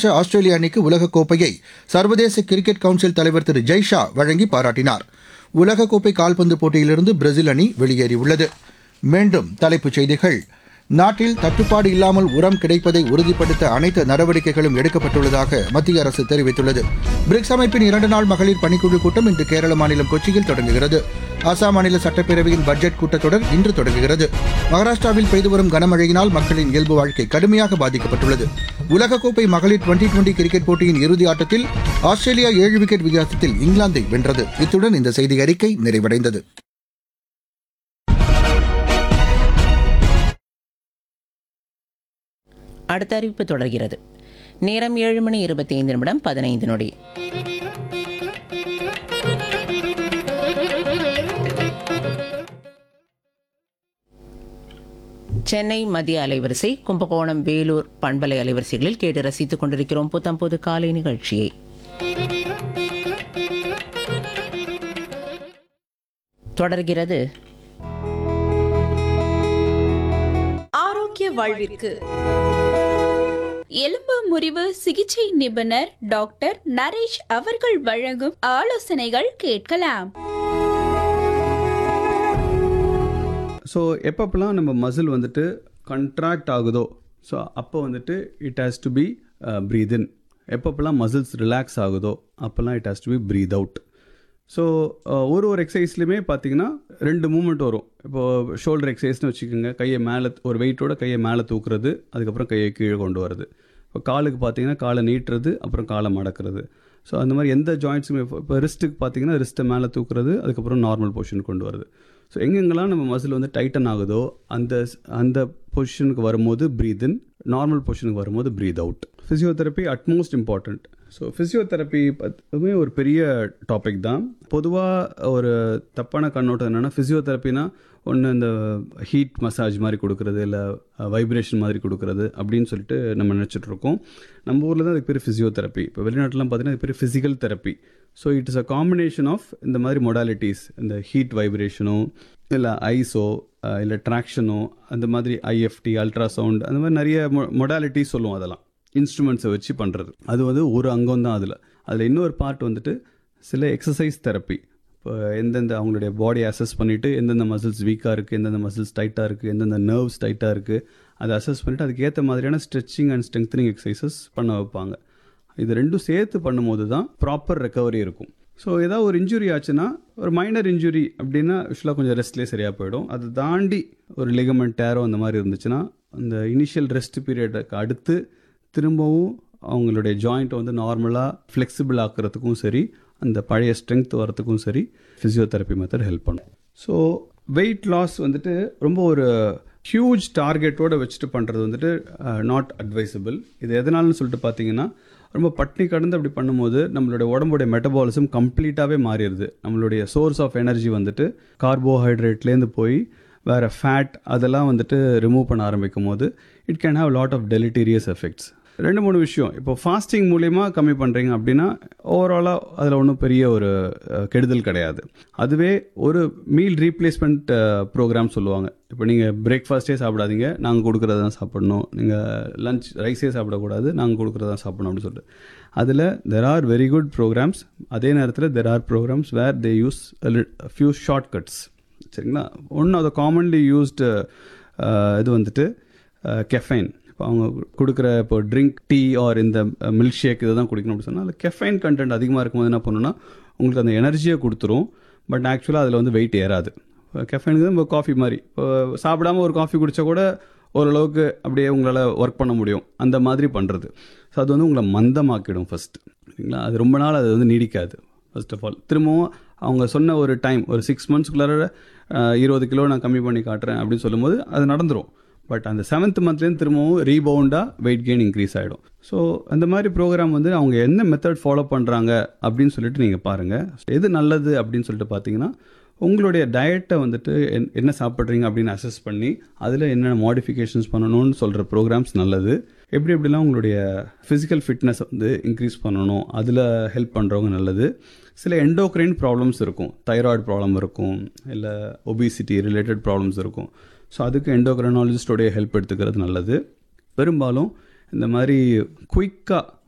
பெற்ற ஆஸ்திரேலிய அணிக்கு உலகக்கோப்பையை சர்வதேச கிரிக்கெட் கவுன்சில் தலைவர் திரு ஜெய்ஷா வழங்கி பாராட்டினார் உலகக்கோப்பை கால்பந்து போட்டியிலிருந்து பிரேசில் அணி வெளியேறியுள்ளது மீண்டும் தலைப்புச் செய்திகள் நாட்டில் தட்டுப்பாடு இல்லாமல் உரம் கிடைப்பதை உறுதிப்படுத்த அனைத்து நடவடிக்கைகளும் எடுக்கப்பட்டுள்ளதாக மத்திய அரசு தெரிவித்துள்ளது பிரிக்ஸ் அமைப்பின் இரண்டு நாள் மகளிர் பணிக்குழு கூட்டம் இன்று கேரள மாநிலம் கொச்சியில் தொடங்குகிறது அசாம் மாநில சட்டப்பேரவையின் பட்ஜெட் கூட்டத்தொடர் இன்று தொடங்குகிறது மகாராஷ்டிராவில் பெய்து வரும் கனமழையினால் மக்களின் இயல்பு வாழ்க்கை கடுமையாக பாதிக்கப்பட்டுள்ளது உலகக்கோப்பை மகளிர் டுவெண்டி டுவெண்டி கிரிக்கெட் போட்டியின் இறுதி ஆட்டத்தில் ஆஸ்திரேலியா ஏழு விக்கெட் வித்தியாசத்தில் இங்கிலாந்தை வென்றது இத்துடன் இந்த செய்தி அறிக்கை நிறைவடைந்தது அடுத்த அறிவிப்பு தொடர்கிறது நேரம் ஏழு மணி இருபத்தி ஐந்து நிமிடம் பதினைந்து நொடி சென்னை மத்திய அலைவரிசை கும்பகோணம் வேலூர் பண்பலை அலைவரிசைகளில் கேட்டு ரசித்துக் கொண்டிருக்கிறோம் புத்தம் புது காலை நிகழ்ச்சியை தொடர்கிறது ஆரோக்கிய வாழ்விற்கு எலும்பு முறிவு சிகிச்சை நிபுணர் டாக்டர் நரேஷ் அவர்கள் வழங்கும் ஆலோசனைகள் கேட்கலாம் ஸோ எப்பப்பெல்லாம் நம்ம மசில் வந்துட்டு கண்ட்ராக்ட் ஆகுதோ ஸோ அப்போ வந்துட்டு it has to be breathe in எப்பப்பெல்லாம் மசில்ஸ் ரிலாக்ஸ் ஆகுதோ அப்போல்லாம் it has to be breathe out so ஒரு ஒரு எக்ஸசைஸ்லையுமே பார்த்தீங்கன்னா ரெண்டு மூமெண்ட் வரும் இப்போது ஷோல்டர் எக்ஸசைஸ்னு வச்சுக்கோங்க கையை மேலே ஒரு வெயிட்டோட கையை மேலே தூக்குறது அதுக்கப்புறம் கையை கீழே கொண்டு வரது இப்போ காலுக்கு பார்த்தீங்கன்னா காலை நீட்டுறது அப்புறம் காலை மடக்கிறது ஸோ அந்த மாதிரி எந்த ஜாயிண்ட்ஸுமே இப்போ ரிஸ்ட்டுக்கு பார்த்தீங்கன்னா ரிஸ்ட்டை மேலே தூக்குறது அதுக்கப்புறம் நார்மல் பொசிஷன் கொண்டு வருது ஸோ எங்கெங்கெல்லாம் நம்ம மசில் வந்து டைட்டன் ஆகுதோ அந்த அந்த பொசிஷனுக்கு வரும்போது ப்ரீத் இன் நார்மல் பொசிஷனுக்கு வரும்போது breathe out physiotherapy utmost important so physiotherapy பற்றுமே ஒரு பெரிய டாபிக் தான் பொதுவாக ஒரு தப்பான கண்ணோட்டம் என்னென்னா ஃபிசியோதெரப்பினா ஒன்று இந்த ஹீட் மசாஜ் மாதிரி கொடுக்குறது இல்லை வைப்ரேஷன் மாதிரி கொடுக்குறது அப்படின்னு சொல்லிட்டு நம்ம நினச்சிட்டு இருக்கோம் நம்ம ஊரில் தான் அதுக்கு பேர் ஃபிசியோதெரப்பி இப்போ வெளிநாட்டிலாம் பார்த்தீங்கன்னா அது பேர் physical therapy so it is a combination of இந்த மாதிரி மொடாலிட்டிஸ் இந்த ஹீட் வைப்ரேஷனோ இல்லை ஐஸோ இல்லை ட்ராக்ஷனோ அந்த மாதிரி ஐஎஃப்டி அல்ட்ராசவுண்ட் அந்த மாதிரி நிறைய மொடாலிட்டிஸ் சொல்லுவோம் அதெல்லாம் இன்ஸ்ட்ருமெண்ட்ஸை வச்சு பண்ணுறது அது வந்து ஒரு அங்கம் தான் அதில் அதில் இன்னொரு பார்ட் வந்துட்டு சில எக்ஸசைஸ் தெரப்பி இப்போ எந்தெந்த அவங்களுடைய பாடியை அசஸ் பண்ணிவிட்டு எந்தெந்த மசில்ஸ் வீக்காக இருக்குது எந்தெந்த மசில்ஸ் டைட்டாக இருக்குது எந்தெந்த நர்வ்ஸ் டைட்டாக இருக்குது அதை அசஸ் பண்ணிவிட்டு அதுக்கு ஏற்ற மாதிரியான ஸ்ட்ரெச்சிங் அண்ட் ஸ்ட்ரெங்தனிங் எக்ஸசைசஸ் பண்ண வைப்பாங்க இது ரெண்டும் சேர்த்து பண்ணும்போது தான் ப்ராப்பர் ரெக்கவரி இருக்கும் ஸோ ஏதாவது ஒரு இன்ஜுரி ஆச்சுன்னா ஒரு மைனர் இன்ஜுரி அப்படின்னா யூஸ்வலாக கொஞ்சம் ரெஸ்ட்லேயே சரியாக போயிடும் அது தாண்டி ஒரு லிகமெண்ட் டேரோ அந்த மாதிரி இருந்துச்சுன்னா அந்த இனிஷியல் ரெஸ்ட் பீரியடுக்கு அடுத்து திரும்பவும் அவங்களுடைய ஜாயிண்ட்டை வந்து நார்மலாக ஃப்ளெக்சிபிள் ஆக்கிறதுக்கும் சரி அந்த பழைய ஸ்ட்ரென்த் வரத்துக்கும் சரி ஃபிசியோதெரப்பி மெத்தட் ஹெல்ப் பண்ணும் ஸோ வெயிட் லாஸ் வந்துட்டு ரொம்ப ஒரு ஹியூஜ் டார்கெட்டோடு வச்சுட்டு பண்ணுறது வந்துட்டு நாட் அட்வைசபிள் இது எதனாலன்னு சொல்லிட்டு பார்த்தீங்கன்னா ரொம்ப பட்னி கடந்து அப்படி பண்ணும்போது நம்மளுடைய உடம்புடைய மெட்டபாலிசம் கம்ப்ளீட்டாகவே மாறிடுது நம்மளுடைய சோர்ஸ் ஆஃப் எனர்ஜி வந்துட்டு கார்போஹைட்ரேட்லேருந்து போய் வேறு ஃபேட் அதெல்லாம் வந்துட்டு ரிமூவ் பண்ண ஆரம்பிக்கும் போது it can have lot of deleterious effects ரெண்டு மூணு விஷயம் இப்போ ஃபாஸ்டிங் மூலிமா கம்மி பண்ணுறீங்க அப்படின்னா ஓவராலாக அதில் ஒன்றும் பெரிய ஒரு கெடுதல் கிடையாது அதுவே ஒரு மீல் ரீப்ளேஸ்மெண்ட் ப்ரோக்ராம் சொல்லுவாங்க இப்போ நீங்கள் பிரேக்ஃபாஸ்ட்டே சாப்பிடாதீங்க நாங்கள் கொடுக்குறத தான் சாப்பிடணும் நீங்கள் லஞ்ச் ரைஸே சாப்பிடக்கூடாது நாங்கள் கொடுக்குறத தான் சாப்பிடணும் அப்படின்னு சொல்லிட்டு அதில் there are very good programmes அதே நேரத்தில் there are programmes where they use few shortcuts சரிங்களா one of the commonly used இது வந்துட்டு கெஃபைன் இப்போ அவங்க கொடுக்குற இப்போ ட்ரிங்க் டீ ஆர் இந்த மில்க் ஷேக் இதை தான் குடிக்கணும் அப்படின்னு சொன்னால் அதில் கெஃபைன் கண்டென்ட் அதிகமாக இருக்கும்போது என்ன பண்ணுன்னா உங்களுக்கு அந்த எனர்ஜியை கொடுத்துரும் பட் ஆக்சுவலாக அதில் வந்து வெயிட் ஏறாது கெஃபைனுக்கு தான் இப்போ காஃபி மாதிரி இப்போ சாப்பிடாம ஒரு காஃபி குடித்தா கூட ஓரளவுக்கு அப்படியே உங்களால் ஒர்க் பண்ண முடியும் அந்த மாதிரி பண்ணுறது ஸோ அது வந்து உங்களை மந்தமாக்கிடும் ஃபஸ்ட் சரிங்களா அது ரொம்ப நாள் அது வந்து நீடிக்காது ஃபர்ஸ்ட் ஆஃப் ஆல் திரும்பவும் அவங்க சொன்ன ஒரு டைம் ஒரு சிக்ஸ் மந்த்ஸ்க்குள்ளார இருபது கிலோ நான் கம்மி பண்ணி காட்டுறேன் அப்படின்னு சொல்லும்போது அது நடந்துடும் பட் அந்த செவன்த் மந்த்லேருந்து திரும்பவும் ரீபவுண்டாக வெயிட் கெயின் இன்க்ரீஸ் ஆகிடும் ஸோ அந்த மாதிரி ப்ரோக்ராம் வந்து அவங்க என்ன மெத்தட் ஃபாலோ பண்ணுறாங்க அப்படின்னு சொல்லிட்டு நீங்கள் பாருங்கள் எது நல்லது அப்படின்னு சொல்லிட்டு பார்த்தீங்கன்னா உங்களுடைய டயட்டை வந்துட்டு என் என்ன சாப்பிட்றீங்க அப்படின்னு அசஸ் பண்ணி அதில் என்னென்ன மாடிஃபிகேஷன்ஸ் பண்ணணும்னு சொல்கிற ப்ரோக்ராம்ஸ் நல்லது எப்படி எப்படிலாம் உங்களுடைய ஃபிசிக்கல் ஃபிட்னஸ் வந்து இன்க்ரீஸ் பண்ணணும் அதில் ஹெல்ப் பண்ணுறவங்க நல்லது சில எண்டோக்ரைன் ப்ராப்ளம்ஸ் இருக்கும் தைராய்டு ப்ராப்ளம் இருக்கும் இல்லை ஒபிசிட்டி ரிலேட்டட் ப்ராப்ளம்ஸ் இருக்கும் ஸோ அதுக்கு எண்டோக்ரைனாலஜிஸ்டோடைய ஹெல்ப் எடுத்துக்கிறது நல்லது பெரும்பாலும் இந்த மாதிரி குயிக்காக